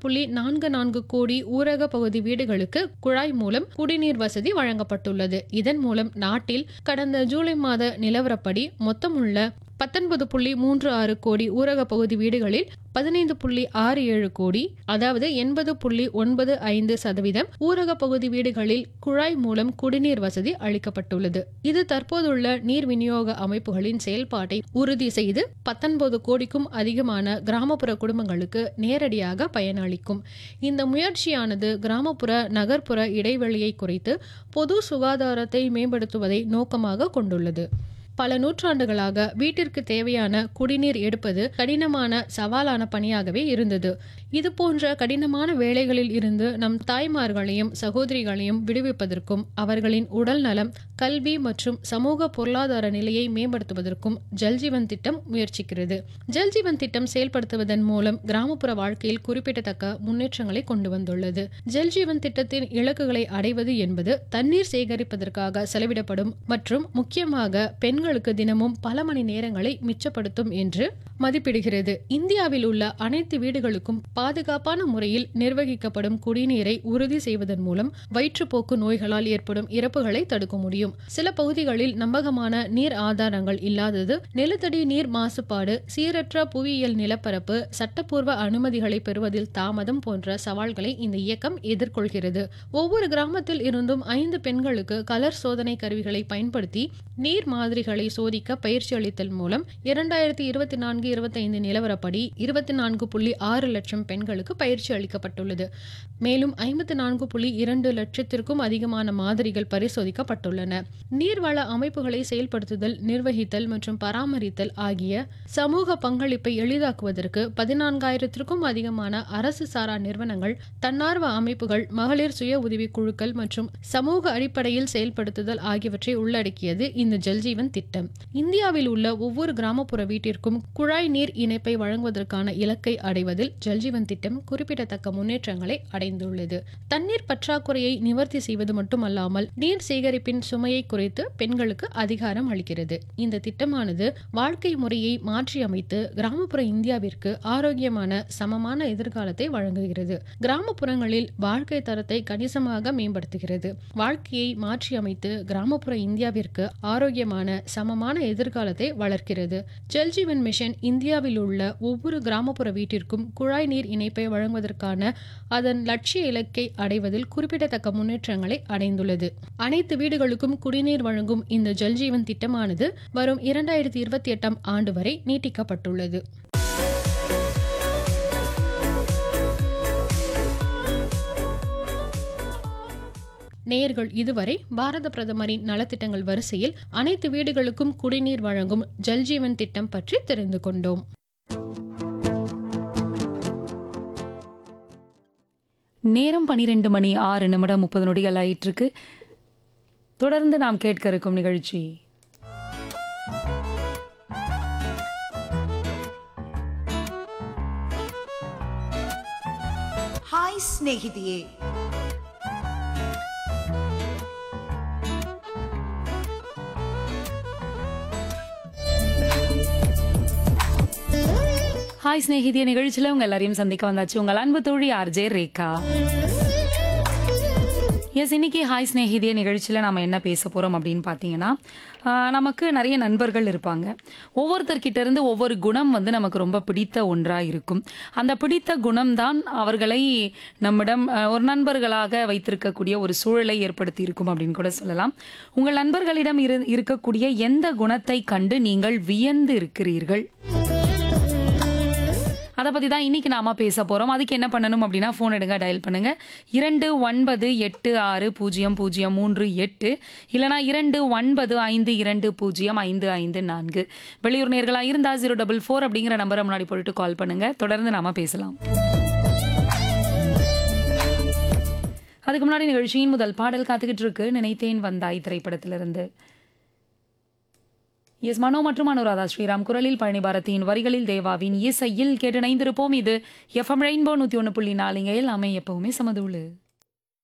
புள்ளி நான்கு நான்கு கோடி ஊரக பகுதி வீடுகளுக்கு குழாய் மூலம் குடிநீர் வசதி வழங்கப்பட்டுள்ளது இதன் மூலம் நாட்டில் கடந்த ஜூலை மாத நிலவரப்படி மொத்தமுள்ள பத்தொன்பது புள்ளி மூன்று ஆறு கோடி ஊரக பகுதி வீடுகளில் பதினைந்து புள்ளி ஆறு ஏழு கோடி அதாவது எண்பது புள்ளி ஒன்பது ஐந்து சதவீதம் ஊரக பகுதி வீடுகளில் குழாய் மூலம் குடிநீர் வசதி அளிக்கப்பட்டுள்ளது இது தற்போதுள்ள நீர் விநியோக அமைப்புகளின் செயல்பாட்டை உறுதி செய்து பத்தொன்பது கோடிக்கும் அதிகமான கிராமப்புற குடும்பங்களுக்கு நேரடியாக பயனளிக்கும் இந்த முயற்சியானது கிராமப்புற நகர்ப்புற இடைவெளியை குறைத்து பொது சுகாதாரத்தை மேம்படுத்துவதை நோக்கமாக கொண்டுள்ளது பல நூற்றாண்டுகளாக வீட்டிற்கு தேவையான குடிநீர் எடுப்பது கடினமான சவாலான பணியாகவே இருந்தது இது போன்ற கடினமான வேலைகளில் இருந்து நம் தாய்மார்களையும் சகோதரிகளையும் விடுவிப்பதற்கும் அவர்களின் உடல் நலம் கல்வி மற்றும் சமூக பொருளாதார நிலையை மேம்படுத்துவதற்கும் ஜல்ஜீவன் திட்டம் முயற்சிக்கிறது ஜல்ஜீவன் திட்டம் செயல்படுத்துவதன் மூலம் கிராமப்புற வாழ்க்கையில் குறிப்பிடத்தக்க முன்னேற்றங்களை கொண்டு வந்துள்ளது ஜல்ஜீவன் திட்டத்தின் இலக்குகளை அடைவது என்பது தண்ணீர் சேகரிப்பதற்காக செலவிடப்படும் மற்றும் முக்கியமாக பெண்களுக்கு தினமும் பல மணி நேரங்களை மிச்சப்படுத்தும் என்று மதிப்பிடுகிறது இந்தியாவில் உள்ள அனைத்து வீடுகளுக்கும் பாதுகாப்பான முறையில் நிர்வகிக்கப்படும் குடிநீரை உறுதி செய்வதன் மூலம் வயிற்றுப்போக்கு நோய்களால் ஏற்படும் இறப்புகளை தடுக்க முடியும் சில பகுதிகளில் நம்பகமான நீர் ஆதாரங்கள் இல்லாதது நிலத்தடி நீர் மாசுபாடு சீரற்ற புவியியல் நிலப்பரப்பு சட்டப்பூர்வ அனுமதிகளை பெறுவதில் தாமதம் போன்ற சவால்களை இந்த இயக்கம் எதிர்கொள்கிறது ஒவ்வொரு கிராமத்தில் இருந்தும் ஐந்து பெண்களுக்கு கலர் சோதனை கருவிகளை பயன்படுத்தி நீர் மாதிரிகளை சோதிக்க பயிற்சி அளித்தல் மூலம் இரண்டாயிரத்தி இருபத்தி நான்கு இருபத்தி ஐந்து நிலவரப்படி இருபத்தி நான்கு புள்ளி ஆறு லட்சம் பெண்களுக்கு பயிற்சி அளிக்கப்பட்டுள்ளது மேலும் ஐம்பத்தி நான்கு புள்ளி இரண்டு லட்சத்திற்கும் அதிகமான மாதிரிகள் பரிசோதிக்கப்பட்டுள்ளன நீர்வள அமைப்புகளை செயல்படுத்துதல் நிர்வகித்தல் மற்றும் பராமரித்தல் ஆகிய சமூக பங்களிப்பை எளிதாக்குவதற்கு பதினான்காயிரத்திற்கும் அதிகமான அரசு சாரா நிறுவனங்கள் தன்னார்வ அமைப்புகள் மகளிர் சுய உதவி குழுக்கள் மற்றும் சமூக அடிப்படையில் செயல்படுத்துதல் ஆகியவற்றை உள்ளடக்கியது இந்த ஜல்ஜீவன் திட்டம் இந்தியாவில் உள்ள ஒவ்வொரு கிராமப்புற வீட்டிற்கும் குழாய் நீர் இணைப்பை வழங்குவதற்கான இலக்கை அடைவதில் ஜல்ஜீவன் திட்டம் குறிப்பிடத்தக்க முன்னேற்றங்களை அடைந்துள்ளது தண்ணீர் பற்றாக்குறையை நிவர்த்தி செய்வது மட்டுமல்லாமல் நீர் சேகரிப்பின் சுமையை குறைத்து பெண்களுக்கு அதிகாரம் அளிக்கிறது இந்த திட்டமானது வாழ்க்கை முறையை மாற்றியமைத்து கிராமப்புற இந்தியாவிற்கு ஆரோக்கியமான சமமான எதிர்காலத்தை வழங்குகிறது கிராமப்புறங்களில் வாழ்க்கை தரத்தை கணிசமாக மேம்படுத்துகிறது வாழ்க்கையை மாற்றியமைத்து கிராமப்புற இந்தியாவிற்கு ஆரோக்கியமான சமமான எதிர்காலத்தை வளர்க்கிறது ஜல்ஜீவன் மிஷன் இந்தியாவில் உள்ள ஒவ்வொரு கிராமப்புற வீட்டிற்கும் குழாய் நீர் இணைப்பை வழங்குவதற்கான அதன் லட்சிய இலக்கை அடைவதில் குறிப்பிடத்தக்க முன்னேற்றங்களை அடைந்துள்ளது அனைத்து வீடுகளுக்கும் குடிநீர் வழங்கும் இந்த ஜல்ஜீவன் திட்டமானது வரும் இரண்டாயிரத்தி இருபத்தி எட்டாம் ஆண்டு வரை நீட்டிக்கப்பட்டுள்ளது நேயர்கள் இதுவரை பாரத பிரதமரின் நலத்திட்டங்கள் வரிசையில் அனைத்து வீடுகளுக்கும் குடிநீர் வழங்கும் ஜல்ஜீவன் திட்டம் பற்றி தெரிந்து கொண்டோம் நேரம் பனிரெண்டு மணி ஆறு நிமிடம் முப்பது நொடிகள் ஆயிட்டிருக்கு தொடர்ந்து நாம் கேட்க இருக்கும் நிகழ்ச்சி ಹಾಯ್ ಸ್ನೇಹಿತೆಯೇ ஹாய் ஸ்நேகிதிய நிகழ்ச்சியில் உங்க எல்லாரையும் சந்திக்க வந்தாச்சு உங்கள் அன்பு தோழி ஆர்ஜே ரேகா எஸ் இன்னைக்கு ஹாய் ஸ்நேகிதிய நிகழ்ச்சியில் நம்ம என்ன பேச போகிறோம் அப்படின்னு பார்த்தீங்கன்னா ஆஹ், நமக்கு நிறைய நண்பர்கள் இருப்பாங்க ஒவ்வொருத்தர்கிட்ட இருந்து ஒவ்வொரு குணம் வந்து நமக்கு ரொம்ப பிடித்த ஒன்றாக இருக்கும் அந்த பிடித்த குணம்தான் அவர்களை நம்மிடம் ஆஹ், ஒரு நண்பர்களாக வைத்திருக்கக்கூடிய ஒரு சூழலை ஏற்படுத்தி இருக்கும் அப்படின்னு கூட சொல்லலாம் உங்கள் நண்பர்களிடம் இரு இருக்கக்கூடிய எந்த குணத்தை கண்டு நீங்கள் வியந்து இருக்கிறீர்கள் அதை பற்றி தான் இன்னைக்கு நாம பேச போகிறோம் அதுக்கு என்ன பண்ணணும் அப்படின்னா ஃபோன் எடுங்க டயல் பண்ணுங்க இரண்டு ஒன்பது எட்டு ஆறு பூஜ்ஜியம் பூஜ்ஜியம் மூன்று எட்டு இல்லைனா இரண்டு ஒன்பது ஐந்து இரண்டு பூஜ்ஜியம் ஐந்து ஐந்து நான்கு வெளியூர் நேர்களாக இருந்தால் ஜீரோ டபுள் ஃபோர் அப்படிங்கிற நம்பரை முன்னாடி போட்டு கால் பண்ணுங்க தொடர்ந்து நாம பேசலாம் அதுக்கு முன்னாடி நிகழ்ச்சியின் முதல் பாடல் காத்துக்கிட்டு இருக்கு நினைத்தேன் வந்தாய் திரைப்படத்திலிருந்து எஸ் மனோ மற்றும் அனுராதா ஸ்ரீராம் குரலில் பழனி பாரதியின் வரிகளில் தேவாவின் இசையில் கேட்டு இணைந்திருப்போம் இது எஃப்எம் ரெயின்போ நூற்றி ஒன்று புள்ளி நாலுங்கையில் அமை எப்பவுமே சமதுள்ளு